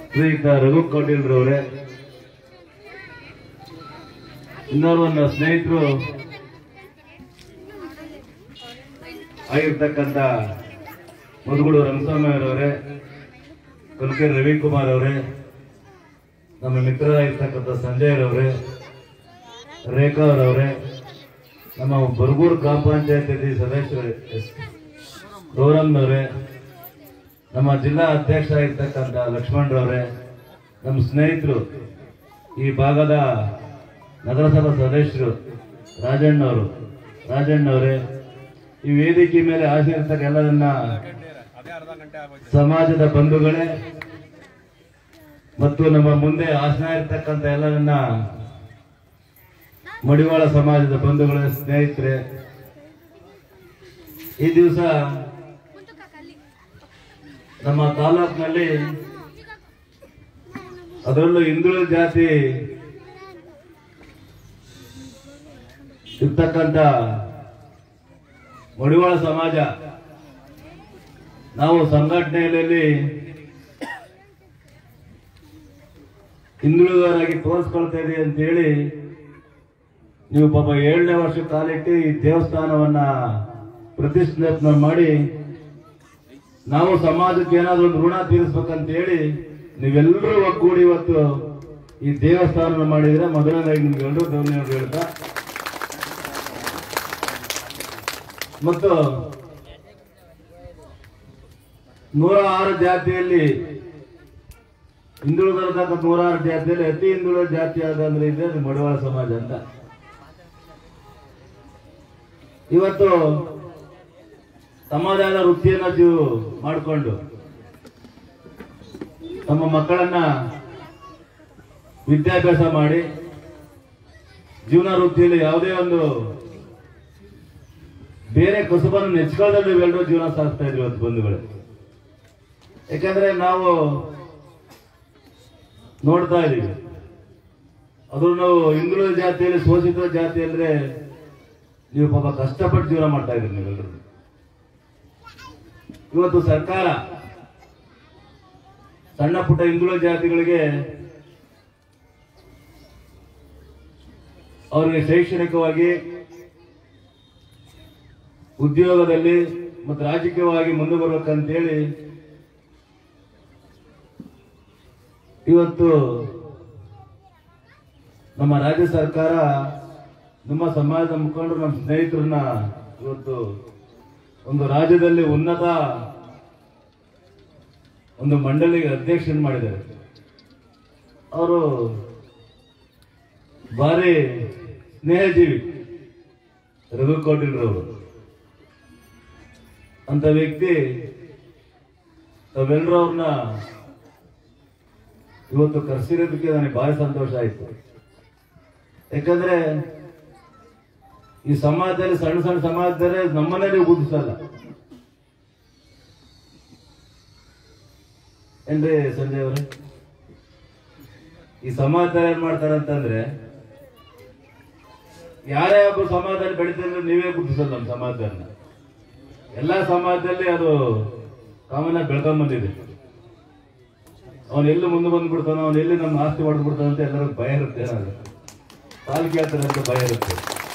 ಶ್ರೀಯುತ ರಘು ಕಟೀಲ್ರವರೇ ಇನ್ನೋರ್ವ ನನ್ನ ಸ್ನೇಹಿತರು ಆಗಿರ್ತಕ್ಕಂಥ ಮುದುಗುಡು ರಂಗಸ್ವಾಮಿ ಅವರವರೇ ಕುಲಕೇರಿ ರವಿಕುಮಾರ್ ಅವರೇ ನಮ್ಮ ಮಿತ್ರರಾಗಿರ್ತಕ್ಕಂಥ ಸಂಜಯ್ ಅವರೇ ರೇಖಾ ಅವರವರೇ ನಮ್ಮ ಬರಗೂರು ಗ್ರಾಮ ಪಂಚಾಯತಿ ಸದಸ್ಯರು ಎಸ್ ಗೌರಮ್ನವರೇ ನಮ್ಮ ಜಿಲ್ಲಾ ಅಧ್ಯಕ್ಷ ಆಗಿರ್ತಕ್ಕಂಥ ಲಕ್ಷ್ಮಣರವರೇ ನಮ್ಮ ಸ್ನೇಹಿತರು ಈ ಭಾಗದ ನಗರಸಭಾ ಸದಸ್ಯರು ರಾಜಣ್ಣವರು ರಾಜಣ್ಣವರೇ ಈ ವೇದಿಕೆ ಮೇಲೆ ಆಸೀರ್ತಕ್ಕ ಎಲ್ಲರನ್ನ ಸಮಾಜದ ಬಂಧುಗಳೇ ಮತ್ತು ನಮ್ಮ ಮುಂದೆ ಆಸನ ಇರ್ತಕ್ಕಂಥ ಎಲ್ಲರನ್ನ ಮಡಿವಾಳ ಸಮಾಜದ ಬಂಧುಗಳೇ ಸ್ನೇಹಿತರೆ ಈ ದಿವಸ ನಮ್ಮ ತಾಲೂಕಿನಲ್ಲಿ ಅದರಲ್ಲೂ ಹಿಂದುಳಿದ ಜಾತಿ ಇರ್ತಕ್ಕಂಥ ಮಡಿವಾಳ ಸಮಾಜ ನಾವು ಸಂಘಟನೆಯಲ್ಲಿ ಹಿಂದುಳಿದವರಾಗಿ ತೋರಿಸ್ಕೊಳ್ತಾ ಇದೀವಿ ಅಂತೇಳಿ ನೀವು ಪಾಪ ಏಳನೇ ವರ್ಷ ಕಾಲಿಟ್ಟು ಈ ದೇವಸ್ಥಾನವನ್ನ ಪ್ರತಿಷ್ಠಾಪನೆ ಮಾಡಿ ನಾವು ಸಮಾಜಕ್ಕೆ ಏನಾದ್ರೂ ಒಂದು ಋಣ ತೀರಿಸ್ಬೇಕಂತ ಹೇಳಿ ನೀವೆಲ್ಲರೂ ಒಗ್ಗೂಡಿ ಇವತ್ತು ಈ ದೇವಸ್ಥಾನ ಮಾಡಿದ್ರೆ ಮೊದಲನೇದಾಗಿ ನಿಮ್ಗೆಲ್ಲರೂ ಧನ್ಯವಾದ ಹೇಳ್ತಾ ಮತ್ತು ನೂರ ಆರು ಜಾತಿಯಲ್ಲಿ ಹಿಂದುಳಿದಿರತಕ್ಕಂಥ ನೂರಾರು ಜಾತಿಯಲ್ಲಿ ಅತಿ ಹಿಂದುಳಿದ ಜಾತಿ ಯಾವ್ದಂದ್ರೆ ಇದೆ ಅದು ಮಡಿವಾಳ ಸಮಾಜ ಅಂತ ಇವತ್ತು ಸಮಾಧಾನ ವೃತ್ತಿಯನ್ನ ಜೀವ ಮಾಡಿಕೊಂಡು ತಮ್ಮ ಮಕ್ಕಳನ್ನ ವಿದ್ಯಾಭ್ಯಾಸ ಮಾಡಿ ಜೀವನ ವೃತ್ತಿಯಲ್ಲಿ ಯಾವುದೇ ಒಂದು ಬೇರೆ ಕಸುಬನ್ನು ನೆಚ್ಕೊಳ್ಳದೆ ನೀವೆಲ್ಲರೂ ಜೀವನ ಸಾಗಿಸ್ತಾ ಇದ್ರಿ ಇವತ್ತು ಬಂಧುಗಳು ಯಾಕಂದ್ರೆ ನಾವು ನೋಡ್ತಾ ಇದೀವಿ ಅದು ನಾವು ಹಿಂದುಳಿದ ಜಾತಿಯಲ್ಲಿ ಶೋಷಿತ ಜಾತಿ ಅಂದ್ರೆ ನೀವು ಪಾಪ ಕಷ್ಟಪಟ್ಟು ಜೀವನ ಮಾಡ್ತಾ ಇದ್ರಿ ನೀವೆಲ್ಲರೂ ಇವತ್ತು ಸರ್ಕಾರ ಸಣ್ಣ ಪುಟ್ಟ ಹಿಂದುಳಿದ ಜಾತಿಗಳಿಗೆ ಅವರಿಗೆ ಶೈಕ್ಷಣಿಕವಾಗಿ ಉದ್ಯೋಗದಲ್ಲಿ ಮತ್ತು ರಾಜಕೀಯವಾಗಿ ಮುಂದೆ ಬರ್ಬೇಕಂತೇಳಿ ಇವತ್ತು ನಮ್ಮ ರಾಜ್ಯ ಸರ್ಕಾರ ನಮ್ಮ ಸಮಾಜದ ಮುಖಂಡರು ನಮ್ಮ ಸ್ನೇಹಿತರನ್ನ ಇವತ್ತು ಒಂದು ರಾಜ್ಯದಲ್ಲಿ ಉನ್ನತ ಒಂದು ಮಂಡಳಿಗೆ ಅಧ್ಯಕ್ಷನ್ ಮಾಡಿದ್ದಾರೆ ಅವರು ಭಾರಿ ಸ್ನೇಹಜೀವಿ ರಘು ಕಟೀಲ್ರವರು ಅಂತ ವ್ಯಕ್ತಿ ತಾವೆಲ್ಲರೂ ಅವ್ರನ್ನ ಇವತ್ತು ಕರೆಸಿರೋದಕ್ಕೆ ನನಗೆ ಭಾರಿ ಸಂತೋಷ ಆಯ್ತು ಯಾಕಂದ್ರೆ ಈ ಸಮಾಜದಲ್ಲಿ ಸಣ್ಣ ಸಣ್ಣ ಸಮಾಜದಲ್ಲಿ ನಮ್ಮನ್ನೇ ನೀವು ಗುರುತಿಸಲ್ಲ ಏನ್ರಿ ಸಂಜಯ್ ಅವರೇ ಈ ಸಮಾಜದಲ್ಲಿ ಏನ್ ಮಾಡ್ತಾರೆ ಅಂತಂದ್ರೆ ಯಾರೇ ಒಬ್ಬ ಸಮಾಜದಲ್ಲಿ ಬೆಳಿತಾರೆ ನೀವೇ ಗುರುತಿಸಲ್ಲ ನಮ್ಮ ಸಮಾಜದನ್ನ ಎಲ್ಲಾ ಸಮಾಜದಲ್ಲಿ ಅದು ಕಾಮನ್ ಆಗಿ ಬೆಳ್ಕೊಂಡ್ ಬಂದಿದೆ ಅವನ್ ಎಲ್ಲಿ ಮುಂದೆ ಬಂದ್ಬಿಡ್ತಾನೋ ಅವನ್ ಎಲ್ಲಿ ನಮ್ಮ ಆಸ್ತಿ ಹೊಡೆದು ಬಿಡ್ತಾನ ಅಂತ ಎಲ್ಲರಿಗೂ ಭಯ ಇರುತ್ತೆ ಏನಾದ್ರು ಸಾಲು ಕೇಳ್ತಾರೆ ಅಂತ ಭಯ ಇರುತ್ತೆ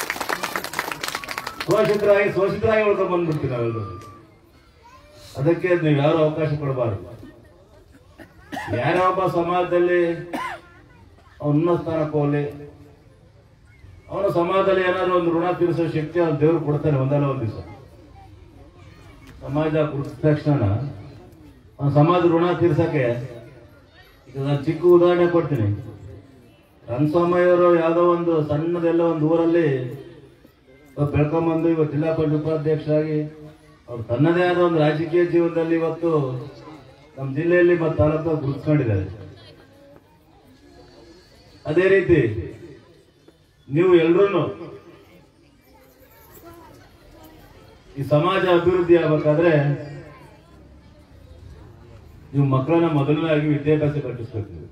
ಶೋಷಿತರಾಗಿ ಶೋಷಿತರಾಗಿ ಉಳ್ಕೊಂಡ್ ಬಂದ್ಬಿಡ್ತೀವಿ ನಾವೆಲ್ಲರೂ ಅದಕ್ಕೆ ನೀವು ಯಾರು ಅವಕಾಶ ಕೊಡಬಾರದು ಯಾರೋ ಒಬ್ಬ ಸಮಾಜದಲ್ಲಿ ಅವನ ಉನ್ನತ ಸ್ಥಾನಕ್ಕೆ ಹೋಗ್ಲಿ ಅವನ ಸಮಾಜದಲ್ಲಿ ಏನಾದ್ರು ಒಂದು ಋಣ ತೀರಿಸೋ ಶಕ್ತಿ ಅವ್ನು ದೇವ್ರು ಕೊಡ್ತಾನೆ ಒಂದಲ್ಲ ಒಂದು ದಿವಸ ಸಮಾಜ ಗುರುತಿದ ತಕ್ಷಣ ಅವ್ನ ಸಮಾಜ ಋಣ ತೀರ್ಸಕ್ಕೆ ಈಗ ನಾನು ಚಿಕ್ಕ ಉದಾಹರಣೆ ಕೊಡ್ತೀನಿ ರಂಗಸ್ವಾಮಿಯವರು ಯಾವುದೋ ಒಂದು ಸಣ್ಣದೆಲ್ಲ ಒಂದು ಊರಲ್ಲಿ ಇವತ್ತು ಬೆಳ್ಕೊಂಬಂದು ಇವತ್ತು ಜಿಲ್ಲಾ ಪಂಚಾಯತ್ ಉಪಾಧ್ಯಕ್ಷರಾಗಿ ಅವ್ರು ತನ್ನದೇ ಆದ ಒಂದು ರಾಜಕೀಯ ಜೀವನದಲ್ಲಿ ಇವತ್ತು ನಮ್ಮ ಜಿಲ್ಲೆಯಲ್ಲಿ ಮತ್ತು ತಾಲೂಕು ಗುರುತಿಸ್ಕೊಂಡಿದ್ದಾರೆ ಅದೇ ರೀತಿ ನೀವು ಎಲ್ರೂ ಈ ಸಮಾಜ ಅಭಿವೃದ್ಧಿ ಆಗ್ಬೇಕಾದ್ರೆ ನೀವು ಮಕ್ಕಳನ್ನ ಮೊದಲನೇದಾಗಿ ವಿದ್ಯಾಭ್ಯಾಸ ಕಟ್ಟಿಸ್ಬೇಕು ನೀವು.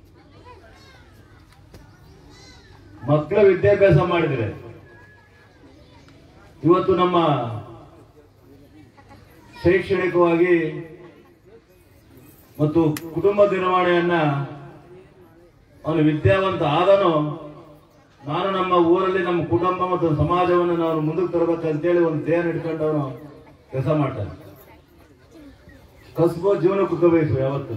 ಮಕ್ಕಳ ವಿದ್ಯಾಭ್ಯಾಸ ಮಾಡಿದ್ರೆ ಇವತ್ತು ನಮ್ಮ ಶೈಕ್ಷಣಿಕವಾಗಿ ಮತ್ತು ಕುಟುಂಬ ನಿರ್ವಹಣೆಯನ್ನ ಅವನು ವಿದ್ಯಾವಂತ ಆದನು ನಾನು ನಮ್ಮ ಊರಲ್ಲಿ ನಮ್ಮ ಕುಟುಂಬ ಮತ್ತು ಸಮಾಜವನ್ನು ನಾವು ಮುಂದಕ್ಕೆ ತರಬೇಕಂತೇಳಿ ಒಂದು ಧ್ಯೇಯ ಇಟ್ಕೊಂಡು ಅವನು ಕೆಲಸ ಮಾಡ್ತಾನೆ ಕಸಬು ಜೀವನ ಕುಗ್ಗಬೇಕು ಯಾವತ್ತು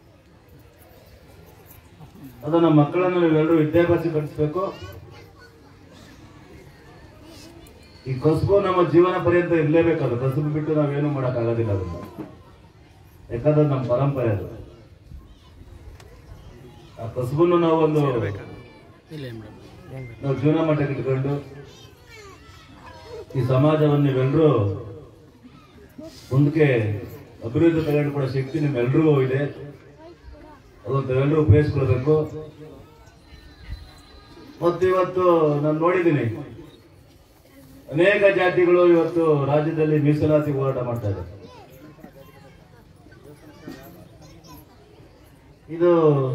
ಅದು ನಮ್ಮ ಮಕ್ಕಳನ್ನು ನೀವೆಲ್ಲರೂ ವಿದ್ಯಾಭ್ಯಾಸ ಕಲಿಸ್ಬೇಕು ಈ ಕಸಬು ನಮ್ಮ ಜೀವನ ಪರ್ಯಂತ ಇರಲೇಬೇಕದು ಕಸಬು ಬಿಟ್ಟು ನಾವೇನು ಮಾಡೋಕ್ಕಾಗೋದಿಲ್ಲ ಅದನ್ನ ಯಾಕಂದ್ರೆ ನಮ್ಮ ಪರಂಪರೆ ಅದು ಆ ಕಸಬನ್ನು ನಾವು ಒಂದು ನಾವು ಜೀವನ ಮಟ್ಟಕ್ಕೆ ಇಟ್ಕೊಂಡು ಈ ಸಮಾಜವನ್ನು ನೀವೆಲ್ಲರೂ ಮುಂದಕ್ಕೆ ಅಭಿವೃದ್ಧಿ ತಗೊಂಡು ಶಕ್ತಿ ನಿಮ್ಮೆಲ್ಲರಿಗೂ ಇದೆ ಅದನ್ನು ತಾವೆಲ್ಲರೂ ಉಪಯೋಗಿಸ್ಕೊಳ್ಬೇಕು ಮತ್ತು ಇವತ್ತು ನಾನು ನೋಡಿದ್ದೀನಿ ಅನೇಕ ಜಾತಿಗಳು ಇವತ್ತು ರಾಜ್ಯದಲ್ಲಿ ಮೀಸಲಾತಿ ಹೋರಾಟ ಮಾಡ್ತಾ ಇದ್ದಾರೆ ಇದು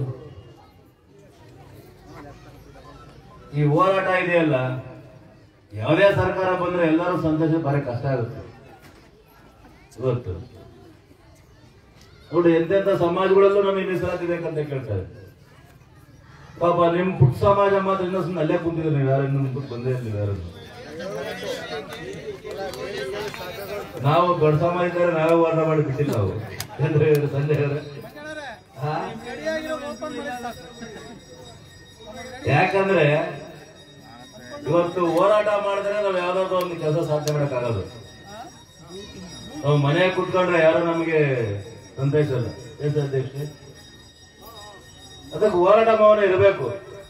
ಈ ಹೋರಾಟ ಇದೆಯಲ್ಲ ಯಾವುದೇ ಸರ್ಕಾರ ಬಂದ್ರೆ ಎಲ್ಲರೂ ಸಂತೋಷ ಭಾರಿ ಕಷ್ಟ ಆಗುತ್ತೆ ಇವತ್ತು ನೋಡಿ ಎಂತೆಂತ ಸಮಾಜಗಳಲ್ಲೂ ನಮಗೆ ಮೀಸಲಾತಿ ಬೇಕಂತ ಕೇಳ್ತಾರೆ ಪಾಪ ನಿಮ್ ಪುಟ್ಟ ಸಮಾಜ ಮಾತ್ರ ಇನ್ನೂ ಸುಮ್ಮನೆ ಅಲ್ಲೇ ಕುಂತಿದ್ರು ನೀವು ಯಾರು ಇನ್ನೂ ಮುಂದಕ್ಕೆ ಬಂದೇ ಇಲ್ಲ ಯಾರು ನಾವು ದೊಡ್ಡ ಸಮಾಜದವ್ರೆ ನಾವೇ ಹೋರಾಟ ಮಾಡಿ ಬಿಟ್ಟಿಲ್ಲ ನಾವು ಏನ್ರಿ ಸಂಜಯ್ ಅವರೇ? ಹಾ? ಯಾಕಂದ್ರೆ ಇವತ್ತು ಹೋರಾಟ ಮಾಡಿದ್ರೆ ನಾವು ಯಾವ್ದಾದ್ರು ಒಂದು ಕೆಲಸ ಸಾಧ್ಯ ಮಾಡಕ್ಕಾಗದು ನಾವು ಮನೆ ಕುತ್ಕೊಂಡ್ರೆ ಯಾರು ನಮಗೆ ಸಂತೈಸಲ್ಲ ಎಸ್ ಅಧ್ಯಕ್ಷ ಅದಕ್ಕೆ ಹೋರಾಟ ಮೌನ ಇರಬೇಕು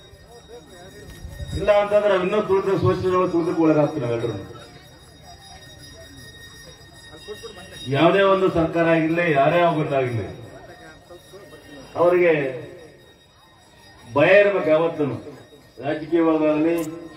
ಇಲ್ಲ ಅಂತಂದ್ರೆ ನಾವು ಇನ್ನೂ ತುಳಿದ ಸೋಷಿಯಲ್ ತುಳಿದಕ್ಕೆ ಒಳಗಾಗ್ತೀವಿ ನಾವೆಲ್ಲರೂ ಯಾವುದೇ ಒಂದು ಸರ್ಕಾರ ಆಗಿರ್ಲಿ ಯಾರೇ ಒಬ್ಬರಾಗಿರ್ಲಿ ಅವರಿಗೆ ಭಯ ಇರ್ಬೇಕು ಯಾವತ್ತೂ ರಾಜಕೀಯವಾಗಲಿ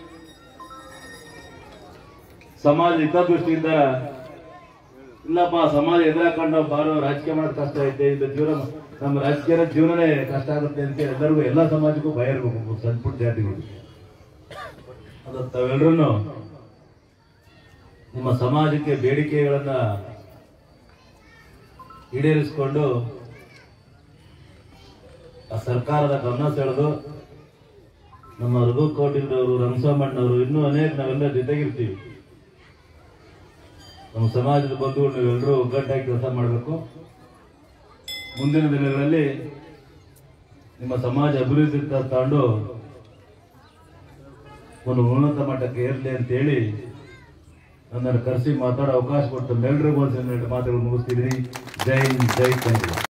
ಸಮಾಜ ಹಿತದೃಷ್ಟಿಯಿಂದ ಇಲ್ಲಪ್ಪ ಸಮಾಜ ಎದುರಾಕೊಂಡು ಬಾರೋ ರಾಜಕೀಯ ಮಾಡೋದು ಕಷ್ಟ ಐತೆ ಇದು ಜೀವನ ನಮ್ಮ ರಾಜಕೀಯ ಜೀವನನೇ ಕಷ್ಟ ಆಗುತ್ತೆ ಅಂತ ಎಲ್ಲರಿಗೂ ಎಲ್ಲ ಸಮಾಜಕ್ಕೂ ಭಯ ಇರ್ಬೇಕು ಸಣ್ಣ ಪುಟ್ಟ ಜಾತಿಗಳು ಅದು ತಾವೆಲ್ಲರೂ ನಿಮ್ಮ ಸಮಾಜಕ್ಕೆ ಬೇಡಿಕೆಗಳನ್ನ ಈಡೇರಿಸಿಕೊಂಡು ಆ ಸರ್ಕಾರದ ಗಮನ ಸೆಳೆದು ನಮ್ಮ ರಘು ಕೋಟಿಲ್ರವರು ರಂಗಸ್ವಾಮಣ್ಣವರು ಇನ್ನೂ ಅನೇಕ ನಾವೆಲ್ಲ ಜೊತೆಗಿರ್ತೀವಿ ನಮ್ಮ ಸಮಾಜದ ಬಂಧುಗಳು ನೀವೆಲ್ಲರೂ ಒಗ್ಗಟ್ಟಾಗಿ ಕೆಲಸ ಮಾಡಬೇಕು ಮುಂದಿನ ದಿನಗಳಲ್ಲಿ ನಿಮ್ಮ ಸಮಾಜ ಅಭಿವೃದ್ಧಿ ತಗೊಂಡು ಒಂದು ಉನ್ನತ ಮಟ್ಟಕ್ಕೆ ಏರಲಿ ಅಂತೇಳಿ ನನ್ನನ್ನು ಕರೆಸಿ ಮಾತಾಡೋ ಅವಕಾಶ ಕೊಟ್ಟು ಎಲ್ಲರಿಗೂ ಒಂದು ಮಾತುಗಳು ಮುಗಿಸ್ತಿದ್ದೀನಿ ಜೈ ಹಿಂದ್, ಜೈ ಕನ್ನಡ